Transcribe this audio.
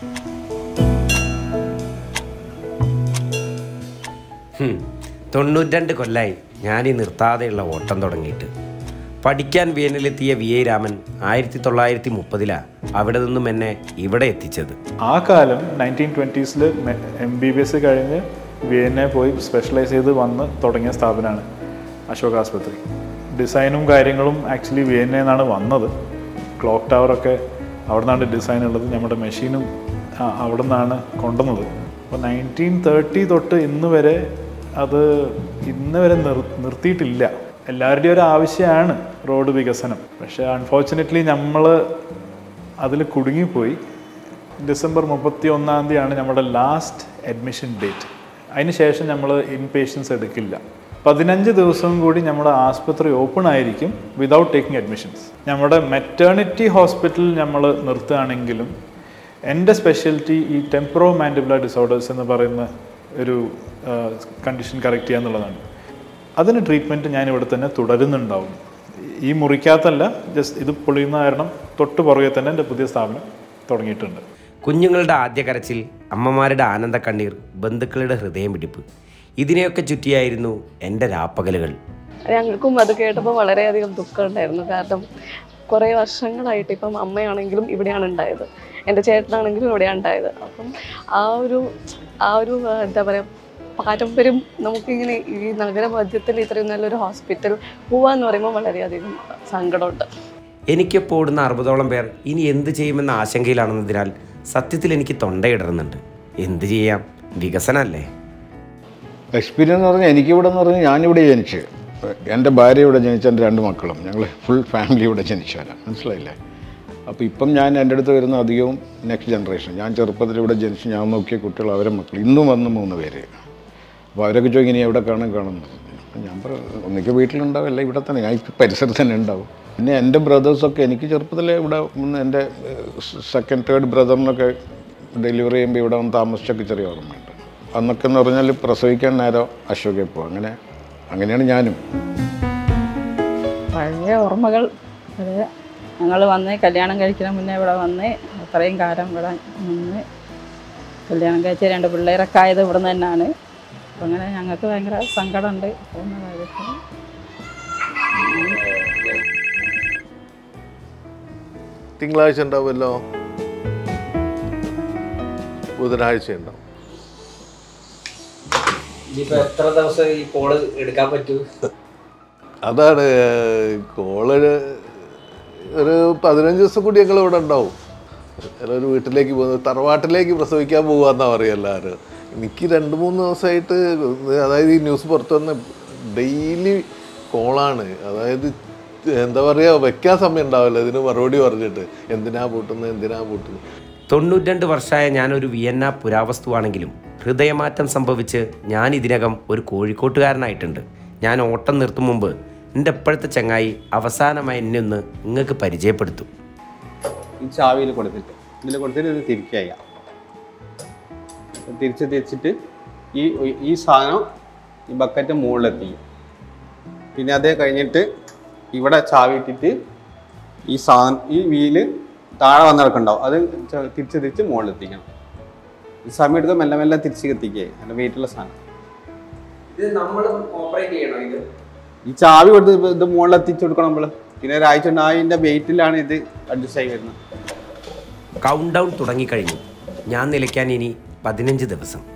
ഹും, തൊണ്ണൂറ്റിരണ്ട് കൊല്ലായി ഞാൻ ഈ നിർത്താതെയുള്ള ഓട്ടം തുടങ്ങിയിട്ട് പഠിക്കാൻ വിയനിലെത്തിയ വി എ രാമൻ ആയിരത്തി തൊള്ളായിരത്തി മുപ്പതിലാണ് അവിടെ നിന്നും എന്നെ ഇവിടെ എത്തിച്ചത് ആ കാലം നയൻറ്റീൻ ട്വൻറ്റീസിൽ എം ബി ബി എസ് കഴിഞ്ഞ് വിയന്നെ പോയി സ്പെഷ്യലൈസ് ചെയ്ത് വന്ന് തുടങ്ങിയ സ്ഥാപനമാണ് അശോക് ആസ്പത്രി ഡിസൈനും കാര്യങ്ങളും ആക്ച്വലി വിയന്നയിൽ നിന്നാണ് വന്നത് ക്ലോക്ക് ടവറൊക്കെ അവിടെ നിന്നാണ് ഡിസൈൻ ഉള്ളത് നമ്മുടെ മെഷീനും ആ, അവിടെ നിന്നാണ് കൊണ്ടുവന്നത് അപ്പോൾ നയൻറ്റീൻ തേർട്ടി തൊട്ട് ഇന്ന് വരെ അത് ഇന്ന് വരെ നിർ നിർത്തിയിട്ടില്ല എല്ലാവരുടെയും ഒരു ആവശ്യമാണ് റോഡ് വികസനം പക്ഷേ അൺഫോർച്ചുനേറ്റ്ലി നമ്മൾ അതിൽ കുടുങ്ങിപ്പോയി ഡിസംബർ മുപ്പത്തി ഒന്നാം തീയതിയാണ് നമ്മുടെ ലാസ്റ്റ് അഡ്മിഷൻ ഡേറ്റ് അതിന് ശേഷം നമ്മൾ ഇൻ പേഷ്യൻസ് എടുക്കില്ല പതിനഞ്ച് ദിവസവും കൂടി നമ്മുടെ ആസ്പത്രി ഓപ്പൺ ആയിരിക്കും വിതൗട്ട് ടേക്കിംഗ് അഡ്മിഷൻസ് നമ്മുടെ മെറ്റേണിറ്റി ഹോസ്പിറ്റൽ നമ്മൾ നിർത്തുകയാണെങ്കിലും എൻ്റെ സ്പെഷ്യാലിറ്റി ഈ ടെമ്പറോ മാൻഡിബുലർ ഡിസോർഡേഴ്സ് എന്ന് പറയുന്ന ഒരു കണ്ടീഷൻ കറക്റ്റ് ചെയ്യുക എന്നുള്ളതാണ് അതിന് ട്രീറ്റ്മെൻറ്റ് ഞാൻ ഇവിടെ തന്നെ തുടരുന്നുണ്ടാവും ഈ മുറിക്കകത്തല്ല ജസ്റ്റ് ഇത് പൊളിയുന്ന കാരണം തൊട്ട് പുറകെ തന്നെ എൻ്റെ പുതിയ സ്ഥാപനം തുടങ്ങിയിട്ടുണ്ട് കുഞ്ഞുങ്ങളുടെ ആദ്യ കരച്ചിൽ അമ്മമാരുടെ ആനന്ദ കണ്ണീർ ബന്ധുക്കളുടെ ഹൃദയം പിടിപ്പ് ഇതിനെയൊക്കെ ചുറ്റിയായിരുന്നു എൻ്റെ രാപ്പകലുകൾ ഞങ്ങൾക്കും അത് കേട്ടപ്പോൾ വളരെയധികം ദുഃഖമുണ്ടായിരുന്നു കാരണം കുറേ വർഷങ്ങളായിട്ട് ഇപ്പം അമ്മയാണെങ്കിലും ഇവിടെയാണ് ഉണ്ടായത് എൻ്റെ ചേട്ടനാണെങ്കിലും ഇവിടെയാണ് ഉണ്ടായത് അപ്പം ആ ഒരു ആ ഒരു ആ, എന്താ പറയുക പാരമ്പര്യം നമുക്കിങ്ങനെ ഈ നഗരമധ്യത്തിൽ ഇത്രയും നല്ലൊരു ഹോസ്പിറ്റൽ പോവാന്ന് പറയുമ്പോൾ വളരെയധികം സങ്കടമുണ്ട് എനിക്കൊപ്പോൾ ഓടുന്ന അറുപതോളം പേർ ഇനി എന്ത് ചെയ്യുമെന്ന ആശങ്കയിലാണെന്നതിനാൽ സത്യത്തിൽ എനിക്ക് തൊണ്ടയിടറുന്നുണ്ട് എന്ത് ചെയ്യാം വികസനമല്ലേ എക്സ്പീരിയൻസ് എന്ന് പറഞ്ഞാൽ എനിക്കിവിടെ എന്ന് പറഞ്ഞാൽ ഞാനിവിടെ ജനിച്ച് എൻ്റെ ഭാര്യ ഇവിടെ ജനിച്ച എൻ്റെ രണ്ട് മക്കളും ഞങ്ങൾ ഫുൾ ഫാമിലി ഇവിടെ ജനിച്ചവരാണ് മനസ്സിലായില്ലേ അപ്പോൾ ഇപ്പം ഞാൻ എൻ്റെ അടുത്ത് വരുന്ന അധികവും നെക്സ്റ്റ് ജനറേഷൻ ഞാൻ ചെറുപ്പത്തിൽ ഇവിടെ ജനിച്ച് ഞാൻ നോക്കിയ കുട്ടികൾ അവരെ മക്കൾ ഇന്നും വന്ന് മൂന്ന് പേര് അപ്പോൾ അവരൊക്കെ ചോദിക്കും ഇനി എവിടെ കാണും കാണുന്നു അപ്പം ഞാൻ പറയും ഒന്നിക്ക് വീട്ടിലുണ്ടാവും അല്ല ഇവിടെ തന്നെ ഞാൻ ഈ പരിസരത്ത് തന്നെ ഉണ്ടാവും പിന്നെ എൻ്റെ ബ്രദേഴ്സൊക്കെ എനിക്ക് ചെറുപ്പത്തിലേ ഇവിടെ വന്ന് എൻ്റെ സെക്കൻഡ് തേർഡ് ബ്രദറിനൊക്കെ ഡെലിവറി ചെയ്യുമ്പോൾ ഇവിടെ വന്ന് താമസിച്ചൊക്കെ ചെറിയ ഓർമ്മയുണ്ട് അന്നൊക്കെ എന്ന് പറഞ്ഞാൽ പ്രസവിക്കാൻ നേരം അശോകെ പോകും അങ്ങനെ അങ്ങനെയാണ് ഞാനും പഴയ ഓർമ്മകൾ അത് ഞങ്ങൾ വന്ന് കല്യാണം കഴിക്കുന്ന മുന്നേ ഇവിടെ വന്ന് അത്രയും കാലം ഇവിടെ നിന്ന് കല്യാണം കഴിച്ച രണ്ട് പിള്ളേരൊക്കെ ആയത് ഇവിടെ നിന്ന് തന്നെയാണ് അപ്പം അങ്ങനെ ഞങ്ങൾക്ക് ഭയങ്കര സങ്കടമുണ്ട് പോകുന്ന കാര്യത്തിൽ തിങ്കളാഴ്ച ഉണ്ടാവുമല്ലോ ബുധനാഴ്ച ഉണ്ടാവും ഇനിയിപ്പോൾ എത്ര ദിവസം ഈ കോള് എടുക്കാൻ പറ്റൂ അതാണ് കോള് ഒരു പതിനഞ്ച് ദിവസം കൂടി ഞങ്ങൾ ഇവിടെ ഉണ്ടാവും ഒരു വീട്ടിലേക്ക് പോകുന്നത് തറവാട്ടിലേക്ക് പ്രസവിക്കാൻ പോകാന്നാ പറയുക എല്ലാവരും എനിക്ക് രണ്ട് മൂന്ന് ദിവസമായിട്ട് അതായത് ഈ ന്യൂസ് പുറത്തു വന്ന ഡെയിലി കോളാണ് അതായത് എന്താ പറയുക വെക്കാൻ സമയം ഉണ്ടാവില്ല ഇതിന് മറുപടി പറഞ്ഞിട്ട് എന്തിനാ പൂട്ടുന്നത് എന്തിനാ പൂട്ടുന്നത് തൊണ്ണൂറ്റിരണ്ട് വർഷമായ ഞാനൊരു വിയന്ന പുരാവസ്തുവാണെങ്കിലും ഹൃദയമാറ്റം സംഭവിച്ച് ഞാൻ ഇതിനകം ഒരു കോഴിക്കോട്ടുകാരനായിട്ടുണ്ട് ഞാൻ ഓട്ടം നിർത്തും മുമ്പ് എൻ്റെ ഇപ്പോഴത്തെ ചങ്ങായി അവസാനമായി എന്നെ ഒന്ന് നിങ്ങൾക്ക് പരിചയപ്പെടുത്തും ഈ ചാവിയിൽ കൊടുത്തിട്ട് ഇതിൽ കൊടുത്തിട്ട് ഇത് തിരിക്കുക തിരിച്ച് തിരിച്ചിട്ട് ഈ ഈ സാധനം ഈ ബക്കറ്റ് മുകളിലെത്തിക്കും പിന്നെ അതേ കഴിഞ്ഞിട്ട് ഇവിടെ ചാവി ഇട്ടിട്ട് ഈ സാധനം ഈ വീല് താഴെ വന്ന് കിടക്കുന്നുണ്ടാവും അത് ച- തിരിച്ച് തിരിച്ച് മുകളിലെത്തിക്കണം ഈ സമയം എടുത്ത് മെല്ലെ മെല്ലെ തിരിച്ച് എത്തിക്കുക നല്ല വെയിറ്റുള്ള സാധനം ഇത് നമ്മൾ ഓപ്പറേറ്റ് ചെയ്യണോ ഇത് ഈ ചാവി കൊടുത്ത് ഇപ്പൊ ഇത് മുകളിൽ എത്തിച്ചു കൊടുക്കണം നമ്മൾ പിന്നെ ഒരാഴ്ച കൊണ്ട് അതിൻ്റെ വെയിറ്റിലാണ് ഇത് അഡ്ജസ്റ്റ് ആയി വരുന്നത് കൗണ്ട് ഡൗൺ തുടങ്ങിക്കഴിഞ്ഞു ഞാൻ നിലയ്ക്കാൻ ഇനി പതിനഞ്ച് ദിവസം